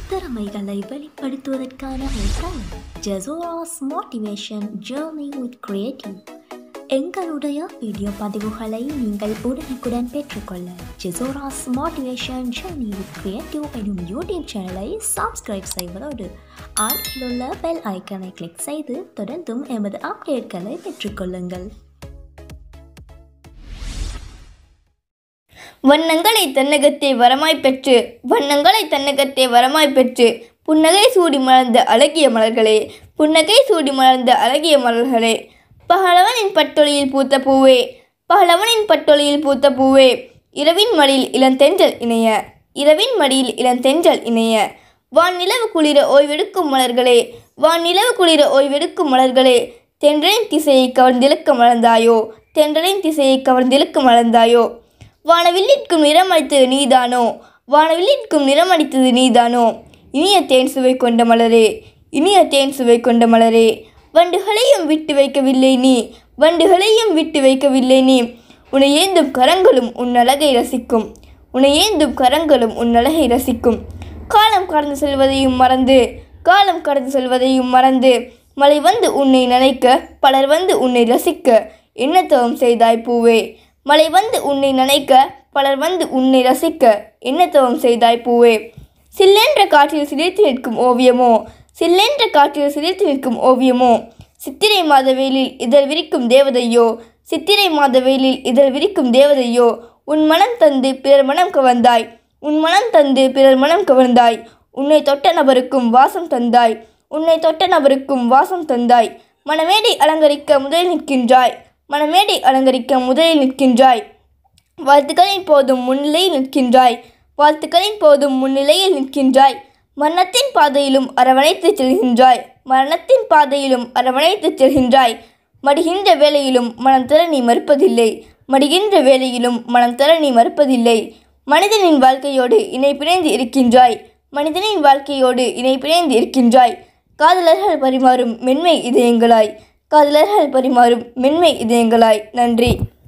திறமைகளை வெளிப்படுத்துவதற்கான ஒரு தளம் ஜெசோராஸ் மோட்டிவேஷன் ஜேர்னி வித் கிரியேட்டிவ் எங்களுடைய வீடியோ பதிவுகளை நீங்கள் உடனுக்குடன் பெற்றுக்கொள்ள ஜெசோராஸ் மோட்டிவேஷன் ஜேர்னி வித் கிரியேட்டிவ் எனும் யூடியூப் சேனலை சப்ஸ்கிரைப் செய்வதோடு அருகில் உள்ள பெல் ஐக்கனை கிளிக் செய்து தொடர்ந்தும் எமது அப்டேட்களை பெற்றுக்கொள்ளுங்கள் வண்ணங்களை தன்னகத்தே வரமாய் பெற்று வண்ணங்களை தன்னகத்தே வரமாய் பெற்று புன்னகை சூடி மலர்ந்த அழகிய மலர்களே புன்னகை சூடி மலர்ந்த அழகிய மலர்களே பகலவனின் பட்டொளியில் பூத்த பூவே பகலவனின் பட்டொளியில் பூத்த பூவே இரவின் மடியில் இளந்தென்றல் இணைய இரவின் மடியில் இளந்தென்றல் இணைய வான் நிலவு குளிர ஓய்வெடுக்கும் மலர்களே வான் நிலவு குளிர ஓய்வெடுக்கும் மலர்களே தென்றலின் திசையை கவர்ந்திழுக்க மலர்ந்தாயோ தென்றலின் திசையை கவர்ந்திழுக்க மலர்ந்தாயோ வானவில்லிற்கும் நிறமளித்தது நீதானோ வானவில்லிற்கும் நிறமளித்தது நீதானோ இனிய தேன் சுவை கொண்ட மலரே இனிய தேன் சுவை கொண்ட மலரே வண்டுகளையும் விட்டு வைக்கவில்லை நீ வண்டுகளையும் விட்டு வைக்கவில்லை நீ உன்னை ஏந்தும் கரங்களும் உன் அழகை ரசிக்கும் உன்னை ஏந்தும் கரங்களும் உன் அழகை ரசிக்கும் காலம் கடந்து செல்வதையும் மறந்து காலம் கடந்து செல்வதையும் மறந்து மழை வந்து உன்னை நினைக்க பலர் வந்து உன்னை ரசிக்க என்ன தவம் செய்தாய் பூவே மழை வந்து உன்னை நினைக்க பலர் வந்து உன்னை ரசிக்க என்ன தவம் செய்தாய் பூவே சில்லென்ற காற்றில் சிலிர்த்து நிற்கும் ஓவியமோ சில்லென்ற காற்றில் சிலிர்த்து நிற்கும் ஓவியமோ சித்திரை மாத வெயிலில் இதழ் விரிக்கும் தேவதையோ சித்திரை மாத வெயிலில் இதழ் விரிக்கும் தேவதையோ உன் மனம் தந்து பிறர் மனம் கவர்ந்தாய் உன் மனம் தந்து பிறர் மனம் கவர்ந்தாய் உன்னை தொட்ட நபருக்கும் வாசம் தந்தாய் உன்னை தொட்ட நபருக்கும் வாசம் தந்தாய் மனமேடை அலங்கரிக்க முதலில் நிற்கின்றாய் மனமேடை அலங்கரிக்க முதலில் நிற்கின்றாய் வாழ்த்துக்களின் போதும் முன்னிலையில் நிற்கின்றாய் வாழ்த்துக்களின் போதும் முன்னிலையில் நிற்கின்றாய் மரணத்தின் பாதையிலும் அரவணைத்துச் செல்கின்றாய் மரணத்தின் பாதையிலும் அரவணைத்துச் செல்கின்றாய் மடிகின்ற வேளையிலும் மனம் தர நீ மறுப்பதில்லை மடிகின்ற வேளையிலும் மனம் தர நீ மறுப்பதில்லை மனிதனின் வாழ்க்கையோடு இணை பிணைந்து இருக்கின்றாய் மனிதனின் வாழ்க்கையோடு இணை பிணைந்து இருக்கின்றாய் காதலர்கள் பரிமாறும் மென்மை இதயங்களாய் காதலர்கள் பரிமாறும் மென்மை இதயங்களாய் நன்றி